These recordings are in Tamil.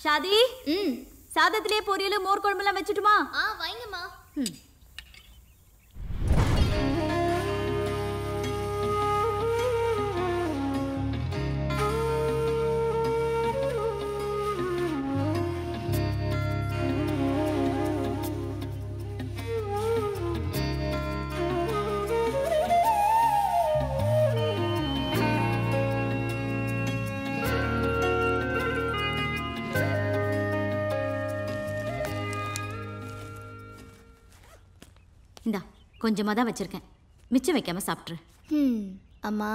ஷாதி ம் சாதத்திலே பொரியல் மோர் குழம்புலாம் வச்சுட்டுமா ஆ வைங்கம்மா இந்தா கொஞ்சமாக தான் வச்சிருக்கேன் மிச்சம் வைக்காம சாப்பிட்ரு ம் அம்மா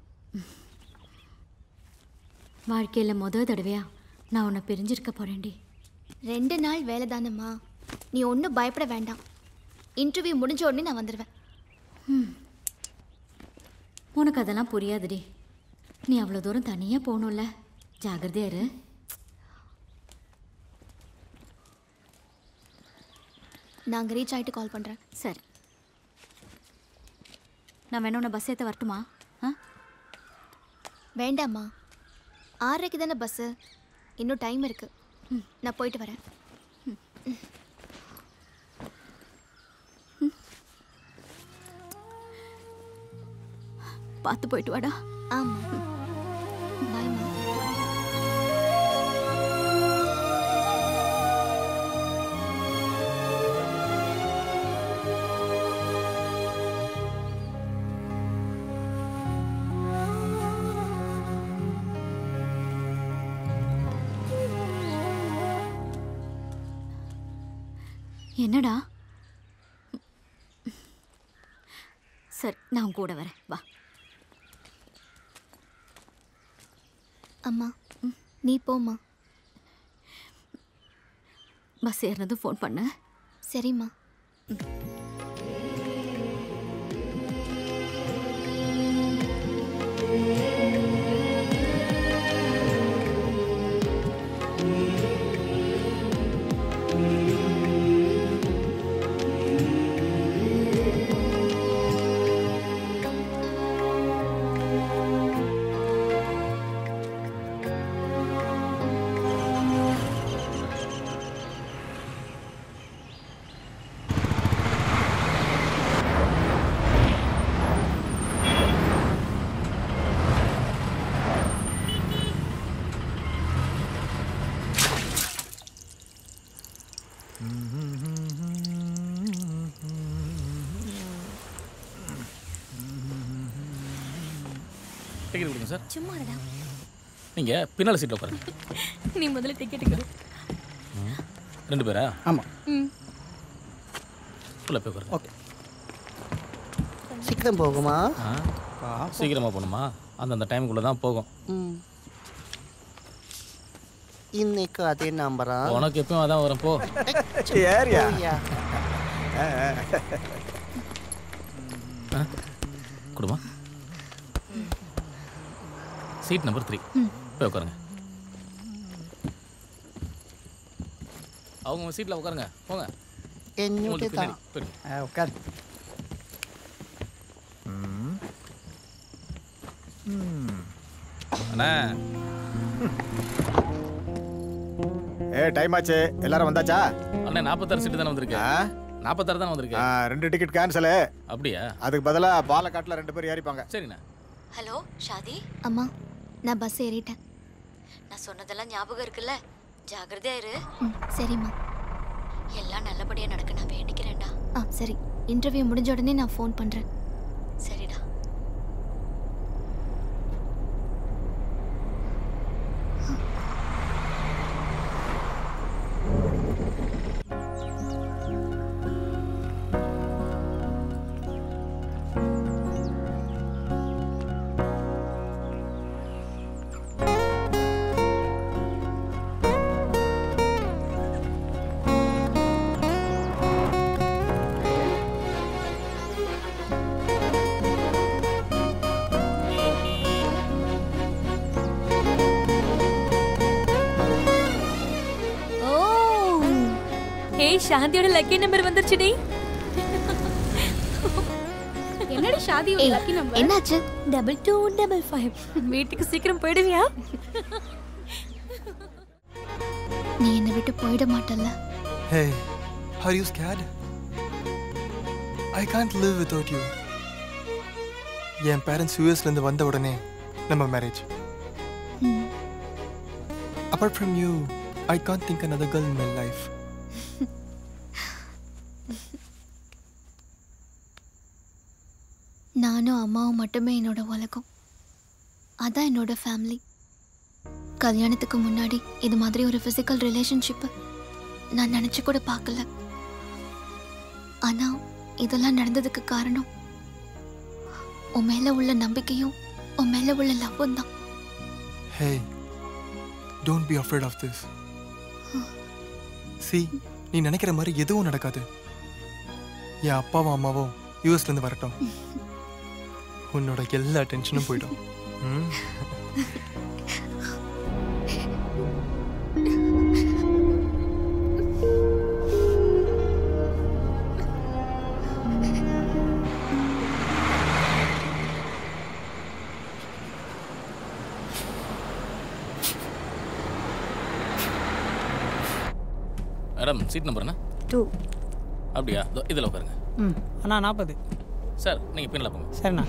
வாழ்க்கையில் முத தடவையா நான் உன்னை பிரிஞ்சிருக்க போறேன்டி ரெண்டு நாள் வேலை தானம்மா நீ ஒன்றும் பயப்பட வேண்டாம் இன்டர்வியூ முடிஞ்ச உடனே நான் வந்துடுவேன் உனக்கு அதெல்லாம் புரியாதுடி நீ அவ்வளோ தூரம் தனியாக போகணும்ல ஜாகிரதையா இரு நாங்கள் ரீச் ஆகிட்டு கால் பண்ணுறேன் சரி நான் வேணும் உன்னை பஸ் ஏற்ற வரட்டுமா ஆ வேண்டாம்மா ஆறரைக்கு தானே பஸ்ஸு இன்னும் டைம் இருக்கு நான் போயிட்டு வரேன் பார்த்து போயிட்டு வாடா ஆமாம் பாய்மா என்னடா சரி நான் உன் கூட வரேன் வா அம்மா நீ போம்மா பஸ் ஏறினதும் ஃபோன் பண்ணு சரிம்மா டிக்கெட் கொடுங்க சார் சும்மா இருடா நீங்கள் பின்னால் சீட்டில் உட்காருங்க நீ முதல்ல டிக்கெட் ரெண்டு பேரா ஆமாம் உள்ள போய் உட்காருங்க ஓகே சீக்கிரம் போகுமா ஆ சீக்கிரமாக போகணுமா அந்தந்த டைமுக்குள்ளே தான் போகும் ம். இன்னைக்கு அதே நம்பரா உனக்கு எப்பயும் அதான் வரும் போ ஏரியா ஐயா கொடுமா சீட் நம்பர் த்ரீ போய் உட்காருங்க அவங்க சீட்டில் உட்காருங்க போங்க என்னுடைய உங்களுக்கு பின்னாடி தான் போயிடுங்க உட்கார் அண்ணா ஏ டைம் ஆச்சு எல்லாரும் வந்தாச்சா அண்ணா நாற்பத்தாறு சீட்டு தானே வந்திருக்கு ஆ? நாற்பத்தாறு தானே ஆ, வந்திருக்கு ரெண்டு டிக்கெட் கேன்சலு அப்படியா அதுக்கு பதிலாக பாலக்காட்டில் ரெண்டு பேர் ஏறிப்பாங்க சரிண்ணா ஹலோ ஷாதி அம்மா நான் பஸ் ஏறிட்டேன் நான் சொன்னதெல்லாம் ஞாபகம் இருக்குல்ல ஜாகிரதையா இரு ம் சரிம்மா எல்லாம் நல்லபடியாக நடக்க நான் வேண்டிக்கிறேன்டா ஆ சரி இன்டர்வியூ முடிஞ்ச உடனே நான் ஃபோன் பண்ணுறேன் சரிடா ஓ ஏய் சாந்தியோட லக்கி நம்பர் வந்துருச்சுடி என்னடி ஷாதி ஏய் லக்கி நம்பர் என்னாச்சு டபுள் டூ டபுள் ஃபைவ் வீட்டுக்கு சீக்கிரம் போயிடுவியா நீ என்னை விட்டு போயிட மாட்டல்ல Hey, are you scared? I can't live without you. என் பேரண்ட்ஸ் யூஎஸ்லேருந்து வந்த உடனே நம்ம marriage apart from you I can't think another girl in my life நானும் அம்மாவும் மட்டுமே என்னோட உலகம் அதான் என்னோட ஃபேமிலி கல்யாணத்துக்கு முன்னாடி இது மாதிரி ஒரு ஃபிசிக்கல் ரிலேஷன்ஷிப்பை நான் நினச்சி கூட பார்க்கல ஆனால் இதெல்லாம் நடந்ததுக்கு காரணம் உன் மேலே உள்ள நம்பிக்கையும் உன் மேலே உள்ள லவ்வும் தான் Hey, don't be afraid of this. See, நீ நினைக்கிற மாதிரி எதுவும் நடக்காது என் அப்பாவும் அம்மாவும் யூஎஸ்லேருந்து வரட்டும் உன்னோட எல்லா டென்ஷனும் போயிடும் ம்? மேடம் சீட் நம்பர் என்ன டூ அப்படியா இதோ இதில் உட்காருங்க ம் அண்ணா நாற்பது சார் நீங்கள் பின்னில் போங்க சரிண்ணா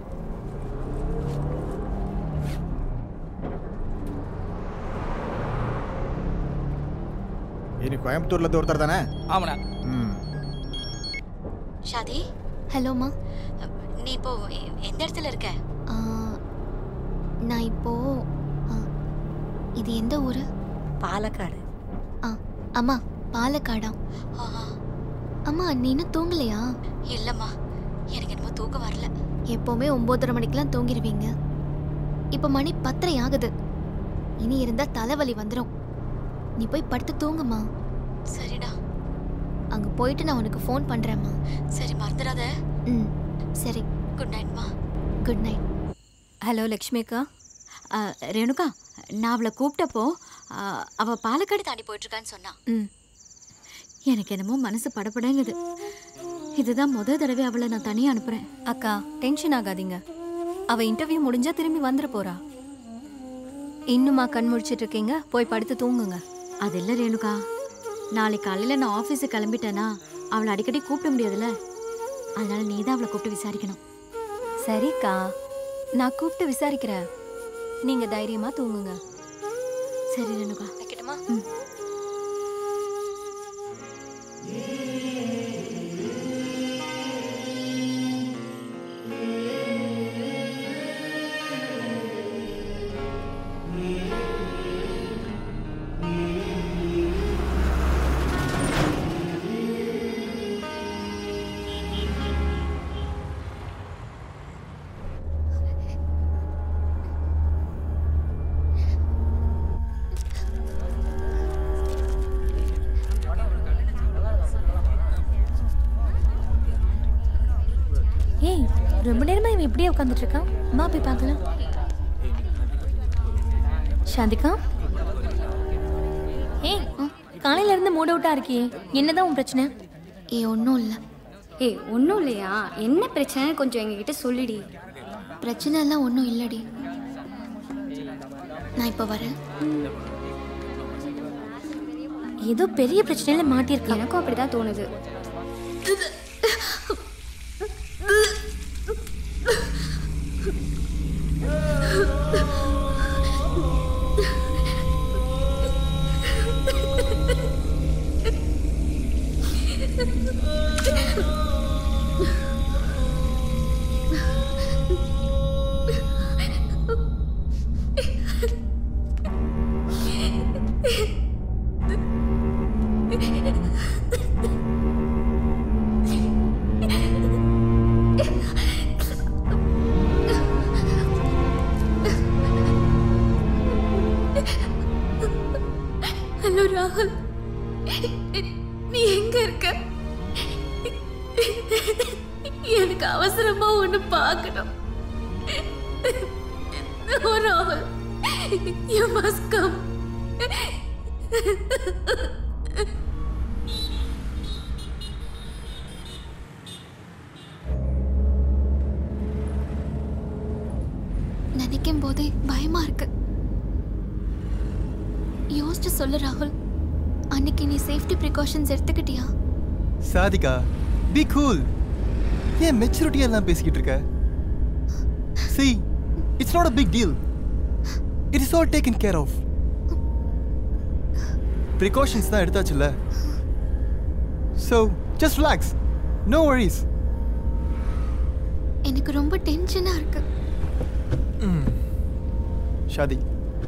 இனி கோயம்புத்தூர்ல இருந்து ஒருத்தர் தானே ஆமாண்ணா ம் ஷாதி ஹலோம்மா நீ இப்போ எ- எந்த இடத்துல இருக்க ஆ, நான் இப்போ ஆ, இது எந்த ஊர் பாலக்காடு ஆ அம்மா பாலக்காடா அம்மா நீ இன்னும் தூங்கலையா இல்லம்மா எனக்கு என்னமோ தூக்கம் வரல எப்போவுமே ஒம்போதரை மணிக்கெல்லாம் தூங்கிடுவீங்க இப்போ மணி பத்தரை ஆகுது இனி இருந்தா தலைவலி வந்துடும் நீ போய் படுத்து தூங்குமா சரிடா அங்க போயிட்டு நான் உனக்கு ஃபோன் பண்றேம்மா சரி மறந்துடாத ம் சரி குட் நைட்மா குட் நைட் ஹலோ லக்ஷ்மி அக்கா ஆ, ரேணுகா நான் அவளை கூப்பிட்டப்போ ஆ, அவ பாலக்காடு தாண்டி போயிட்டு இருக்கான்னு சொன்னான் ம் எனக்கு என்னமோ மனசு படபடங்குது இதுதான் முத தடவை அவளை நான் தனியா அனுப்புறேன் அக்கா டென்ஷன் ஆகாதீங்க அவ இன்டர்வியூ முடிஞ்சா திரும்பி வந்துட போறா இன்னுமா கண் முழிச்சிட்டு இருக்கீங்க போய் படுத்து தூங்குங்க அது இல்லை ரேணுகா நாளைக்கு காலையில் நான் ஆஃபீஸுக்கு கிளம்பிட்டேன்னா அவளை அடிக்கடி கூப்பிட முடியாதுல்ல அதனால நீ தான் அவளை கூப்பிட்டு விசாரிக்கணும் சரிக்கா நான் கூப்பிட்டு விசாரிக்கிறேன் நீங்க தைரியமா தூங்குங்க சரி ரேணுகா வைக்கட்டுமா ஏய் ரொம்ப நேரமா இவன் இப்படியே உட்காந்துட்டு இருக்கான் அம்மா போய் பார்க்கலாம் சாந்திகா ஏய் காலையில இருந்து மூட் அவுட்டா இருக்கியே என்னதான் உன் பிரச்சனை ஏ ஒன்றும் இல்லை ஏய் ஒன்றும் இல்லையா என்ன பிரச்சனை கொஞ்சம் எங்ககிட்ட சொல்லிடி பிரச்சனை எல்லாம் ஒன்றும் இல்லடி நான் இப்போ வரேன் ஏதோ பெரிய பிரச்சனையில மாட்டியிருக்கா எனக்கும் அப்படிதான் தோணுது ஹலோ ராகுல் நீ எங்க இருக்க எனக்கு அவசரமா ஒன்று பார்க்கணும் ஓ ராகுல் யூ மஸ்ட் கம் நினைக்கும் போதே பயமா இருக்கு யோசிச்சு சொல்லு ராகுல் அன்னைக்கு நீ சேஃப்டி ப்ரிகாஷன்ஸ் எடுத்துக்கிட்டியா சாதிகா பி கூல் ஏன் மெச்சூரிட்டி எல்லாம் பேசிக்கிட்டு இருக்க see it's not a big deal it is all taken care of precautions தான் எடுத்தாச்சுல்ல so just relax no worries எனக்கு ரொம்ப டென்ஷனா இருக்கு ஷாதி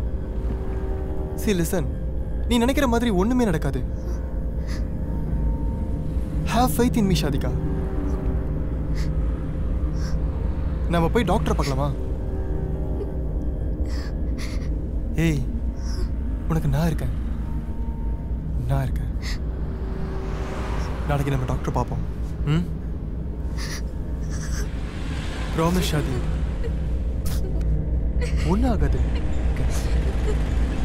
சி லிசன் நீ நினைக்கிற மாதிரி ஒண்ணுமே நடக்காது have faith in me Sadhika நம்ம போய் டாக்டர் பார்க்கலாமா ஏய் உனக்கு நான் இருக்கேன் நான் இருக்கேன் நாளைக்கு நம்ம டாக்டர் பார்ப்போம் ம் ப்ராமிஸ் ஷாதி ஒன்றும் ஆகாது